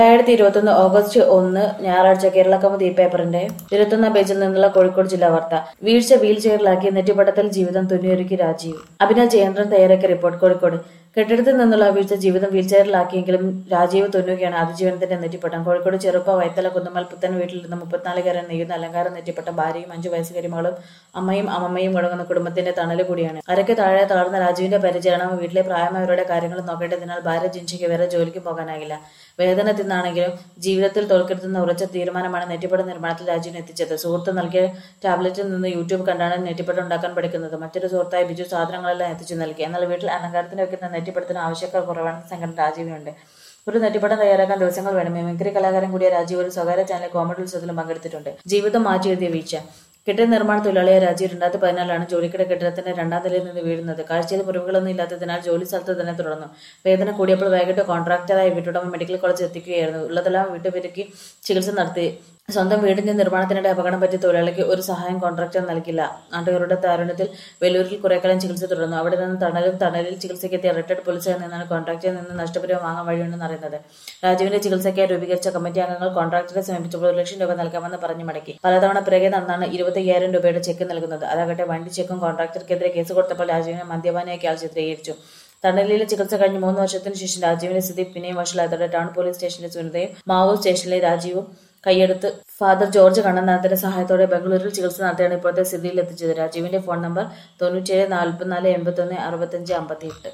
രണ്ടായിരത്തി ഇരുപത്തൊന്ന് ഓഗസ്റ്റ് ഒന്ന് ഞായറാഴ്ച കേരള കൗമുദി പേപ്പറിന്റെ ഇരുപത്തൊന്നാം പേജിൽ നിന്നുള്ള കോഴിക്കോട് ജില്ലാ വാർത്ത വീഴ്ച വീൽ ചെയറിലാക്കി നെറ്റിപ്പടത്തിൽ ജീവിതം തുന്നിയൊരുക്കി രാജീവ് അഭിനവ് ജയേന്ദ്രൻ തയ്യാറാക്കിയ റിപ്പോർട്ട് കോഴിക്കോട് കെട്ടിടത്തിൽ നിന്നുള്ള വീഴ്ച ജീവിതം വീൽചെയറിലാക്കിയെങ്കിലും രാജീവ് തുന്നുകയാണ് അതിജീവനത്തിന്റെ നെറ്റിപ്പട്ടം കോഴിക്കോട് ചെറുപ്പ വൈത്തല കുന്നമ്മൽ പുത്തൻ വീട്ടിൽ നിന്ന് മുപ്പത്തിനാലുകാരൻ നെയ്യുന്ന അലങ്കാരം നെറ്റിപ്പട്ടം ഭാര്യയും അഞ്ചു വയസ്സുകാരി മകളും അമ്മയും അമ്മമ്മയും അടങ്ങുന്ന കുടുംബത്തിന്റെ തണല് കൂടിയാണ് അരയ്ക്ക് താഴെ താഴ്ന്ന രാജുവിന്റെ പരിചരണം വീട്ടിലെ പ്രായമായവരുടെ കാര്യങ്ങൾ നോക്കേണ്ടതിനാൽ ഭാര്യ ജിൻഷിക്ക് വേറെ ജോലിക്ക് പോകാനാകില്ല വേദന തിന്നാണെങ്കിലും ജീവിതത്തിൽ തോൽക്കരുതെന്ന ഉറച്ച തീരുമാനമാണ് നെറ്റിപ്പട്ടം നിർമ്മാണത്തിൽ രാജുവിന് എത്തിച്ചത് സുഹൃത്ത് നൽകിയ ടാബ്ലറ്റിൽ നിന്ന് യൂട്യൂബ് കണ്ടാണ് നെറ്റിപ്പട്ടം ഉണ്ടാക്കാൻ പഠിക്കുന്നത് മറ്റൊരു സുഹൃത്തായ ബിജു സാധനങ്ങളെല്ലാം എത്തിച്ചു നൽകി എന്നാൽ വീട്ടിൽ അലങ്കാരത്തിന് വെക്കുന്ന നെറ്റിപ്പടത്തിന് ആവശ്യക്കാർ കുറവാണെന്ന സംഘടന രാജീവിനുണ്ട് ഒരു നെറ്റിപ്പടം തയ്യാറാക്കാൻ ദിവസങ്ങൾ വേണം മിമിക്രി കലാകാരൻ കൂടിയ രാജീവ് ഒരു സ്വകാര്യ ചാനൽ കോമഡി ഉത്സവത്തിലും പങ്കെടുത്തിട്ടുണ്ട് ജീവിതം മാറ്റി എഴുതിയ വീഴ്ച കെട്ടിട നിർമ്മാണ തൊഴിലാളിയായ രാജീവ് രണ്ടായിരത്തി പതിനാലാണ് ജോലിക്കിടെ കെട്ടിടത്തിന്റെ രണ്ടാം നിലയിൽ നിന്ന് വീഴുന്നത് കാഴ്ചയിൽ മുറിവുകളൊന്നും ഇല്ലാത്തതിനാൽ ജോലി സ്ഥലത്ത് തന്നെ തുടർന്നു വേദന കൂടിയപ്പോൾ വൈകിട്ട് കോൺട്രാക്ടറായ വീട്ടുടമ മെഡിക്കൽ കോളേജ് എത്തിക്കുകയായിരുന്നു ഉള്ളതെല്ലാം വീട്ടുപെരുക്കി ചികിത്സ നടത്തി സ്വന്തം വീടിന്റെ നിർമ്മാണത്തിനിടെ അപകടം പറ്റിയ തൊഴിലാളിക്ക് ഒരു സഹായം കോൺട്രാക്ടർ നൽകില്ല നാട്ടുകാരുടെ താരുണ്യത്തിൽ വെല്ലൂരിൽ കുറേക്കാലം ചികിത്സ തുടർന്നു അവിടെ നിന്ന് തണലും തണലിൽ ചികിത്സയ്ക്കെത്തിയ റിട്ടയർഡ് പോലീസുകാരിൽ നിന്നാണ് കോൺട്രാക്ടറിൽ നിന്ന് നഷ്ടപരിഹാരം വാങ്ങാൻ വഴിയുണ്ടെന്ന് അറിയുന്നത് രാജുവിന്റെ ചികിത്സയ്ക്കായി രൂപീകരിച്ച കമ്മിറ്റി അംഗങ്ങൾ കോൺട്രാക്ടറെ സമീപിച്ചപ്പോൾ ഒരു ലക്ഷം രൂപ നൽകാമെന്ന് പറഞ്ഞു മടക്കി പലതവണ പിറകെ നടന്നാണ് ഇരുപത്തി അയ്യായിരം രൂപയുടെ ചെക്ക് നൽകുന്നത് അതാകട്ടെ വണ്ടി ചെക്കും കോൺട്രാക്ടർക്കെതിരെ കേസ് കൊടുത്തപ്പോൾ രാജുവിനെ മദ്യപാനിയാക്കി ആൾ ചിത്രീകരിച്ചു തണലിലെ ചികിത്സ കഴിഞ്ഞ് മൂന്ന് വർഷത്തിന് ശേഷം രാജീവിന്റെ സ്ഥിതി പിന്നെയും വഷളായതോടെ ടൗൺ പോലീസ് സ്റ്റേഷനിലെ സുനിതയും മാവൂർ സ്റ്റേഷനിലെ രാജീവും കൈയെടുത്ത് ഫാദർ ജോർജ് കണ്ണനാഥന്റെ സഹായത്തോടെ ബംഗളൂരിൽ ചികിത്സ നടത്തിയാണ് ഇപ്പോഴത്തെ സ്ഥിതിയിൽ എത്തിച്ചത് രാജീവിന്റെ ഫോൺ നമ്പർ തൊണ്ണൂറ്റേഴ് നാൽപ്പത്തിനാല് എൺപത്തൊന്ന് അറുപത്തഞ്ച് അമ്പത്തിയെട്ട്